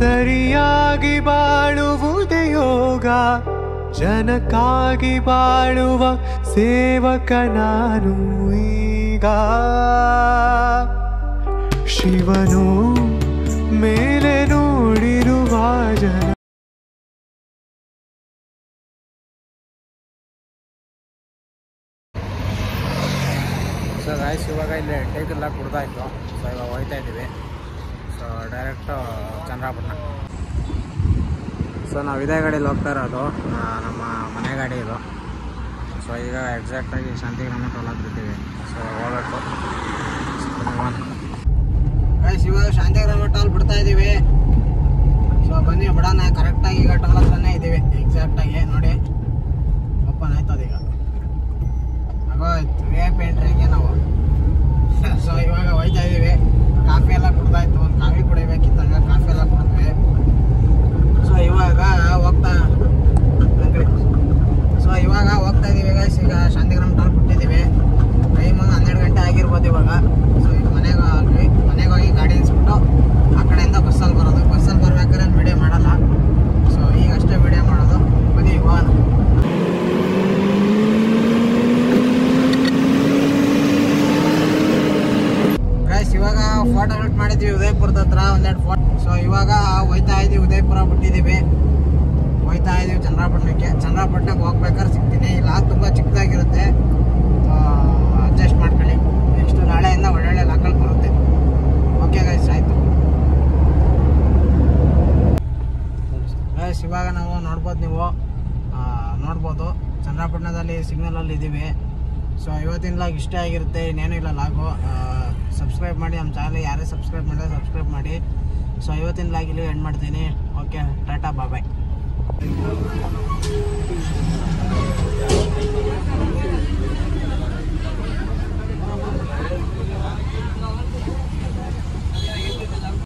ಸರಿಯಾಗಿ ಬಾಳುವುದೇ ಯೋಗ ಜನಕ್ಕಾಗಿ ಬಾಳುವ ಸೇವಕ ನಾನು ಈಗ ಶಿವನು ಮೇಲೆ ನೋಡಿರುವ ಜನ ಸೊ ಗಾಯ್ಸ್ ಇವಾಗ ಇಲ್ಲಿ ಟೇಕ್ ಎಲ್ಲ ಕುಡ್ದಾ ಇತ್ತು ಸೊ ಇವಾಗ ಹೋಗ್ತಾ ಇದ್ದೀವಿ ಸೊ ಡೈರೆಕ್ಟು ಚಂದ್ರಾಪಟ್ಟಣ ಸೊ ನಾವು ಇದೇ ಗಾಡೀಲಿ ಹೋಗ್ತಾ ಇರೋದು ಆ, ನಮ್ಮ ಮನೆ ಗಾಡಿ ಇದು ಸೊ ಈಗ ಎಕ್ಸಾಕ್ಟಾಗಿ ಶಾಂತಿಗ್ರಾಮ ಟೋಲ್ ಹಾಕ್ತಿದ್ದೀವಿ ಸೊ ಹೋಗ್ಬೇಕು ಗಾಯ್ಸ್ ಇವಾಗ ಶಾಂತಿಗ್ರಾಮ ಟೋಲ್ ಬಿಡ್ತಾ ಇದ್ದೀವಿ ಸೊ ಬನ್ನಿ ಬಿಡೋಣ ಕರೆಕ್ಟಾಗಿ ಈಗ ಟೋಲ್ ಹತ್ರನೇ ಇದ್ದೀವಿ ಎಕ್ಸಾಕ್ಟಾಗಿ ನೋಡಿ ಓಪನ್ ಆಯ್ತದ ಈಗ ಆಗೋಯ್ತು ವೇ ಪೇಂಟ್ರಿಗೆ ನಾವು ಸೊ ಇವಾಗ ಹೋಯ್ತಾ ಇದೀವಿ ಕಾಫಿ ಎಲ್ಲ ಕುಡ್ದಾಯ್ತು ಒಂದು ಕಾಫಿ ಕುಡಿಬೇಕಿತ್ತಂಗ ಕಾಫಿ ಎಲ್ಲ ಕುಡಿದ್ವಿ ಸೊ ಇವಾಗ ಹೋಗ್ತಾ ಸೊ ಇವಾಗ ಹೋಗ್ತಾ ಇದೀವಿ guys. ಈಗ ಶಾಂತಿಗ್ರಾಮ್ ಟೋಲ್ ಬಿಟ್ಟಿದ್ದೀವಿ ಟೈಮ್ ಹನ್ನೆರಡು ಗಂಟೆ ಆಗಿರ್ಬೋದು ಇವಾಗ ಸೊ ಈಗ ಮನೆಗೆ ಹೋಗಿ ಮನೆಗೆ ಹೋಗಿ ಗಾಡಿ ಇಳಿಸ್ಬಿಟ್ಟು ಆ ಕಡೆಯಿಂದ ಬಸ್ಸಲ್ಲಿ ಬರೋದು ಬಸ್ಸಲ್ಲಿ ಬರ್ಬೇಕಾದ್ರೆ ವಿಡಿಯೋ ಮಾಡಲ್ಲ ಸೊ ಈಗ ಅಷ್ಟೇ ವಿಡಿಯೋ ಮಾಡೋದು ಬನ್ನಿ ಹೋಗೋಣ ಗೈಸ್ ಇವಾಗ ಫೋಟೋ ಶೂಟ್ ಮಾಡಿದ್ವಿ ಉದಯಪುರದ ಹತ್ರ ಒಂದೆರಡು ಫೋಟೋ ಸೊ ಇವಾಗ ಹೋಯ್ತಾ ಇದೀವಿ ಉದಯಪುರ ಬಿಟ್ಟಿದ್ದೀವಿ ಹೋಯ್ತಾ ಇದೀವಿ ಚಂದ್ರಪಟ್ಟಣಕ್ಕೆ ಚಂದ್ರಪಟ್ಟಣಕ್ಕೆ ಹೋಗ್ಬೇಕಾದ್ರೆ ಸಿಗ್ತೀನಿ ಇಲ್ಲ ತುಂಬ ಚಿಕ್ಕದಾಗಿರುತ್ತೆ ಅಡ್ಜಸ್ಟ್ ಮಾಡ್ಕೊಳ್ಳಿ ನೆಕ್ಸ್ಟ್ ನಾಳೆಯಿಂದ ಒಳ್ಳೊಳ್ಳೆ ಲಾಕಲ್ ಬರುತ್ತೆ ಓಕೆ ಗೈಸ್ ಆಯಿತು ಗೈಸ್ ಇವಾಗ ನಾವು ನೋಡ್ಬೋದು ನೀವು ಆ, ನೋಡ್ಬೋದು ಚಂದ್ರಪಟ್ಟಣದಲ್ಲಿ ಸಿಗ್ನಲಲ್ಲಿ ಇದ್ದೀವಿ ಸೊ ಇವತ್ತಿನ ಲಾಗ್ ಇಷ್ಟ ಆಗಿರುತ್ತೆ ಇನ್ನೇನು ಇಲ್ಲ ಲಾಗು ಸಬ್ಸ್ಕ್ರೈಬ್ ಮಾಡಿ ನಮ್ಮ ಚಾನಲ್ ಯಾರೇ ಸಬ್ಸ್ಕ್ರೈಬ್ ಮಾಡಿದ್ರೆ ಸಬ್ಸ್ಕ್ರೈಬ್ ಮಾಡಿ ಸೊ ಇವತ್ತಿನ ಲಾಗ್ ಇಲ್ಲಿ ಎಂಡ್ ಮಾಡ್ತೀನಿ ಓಕೆ ಟಾಟಾ ಬಾಯ್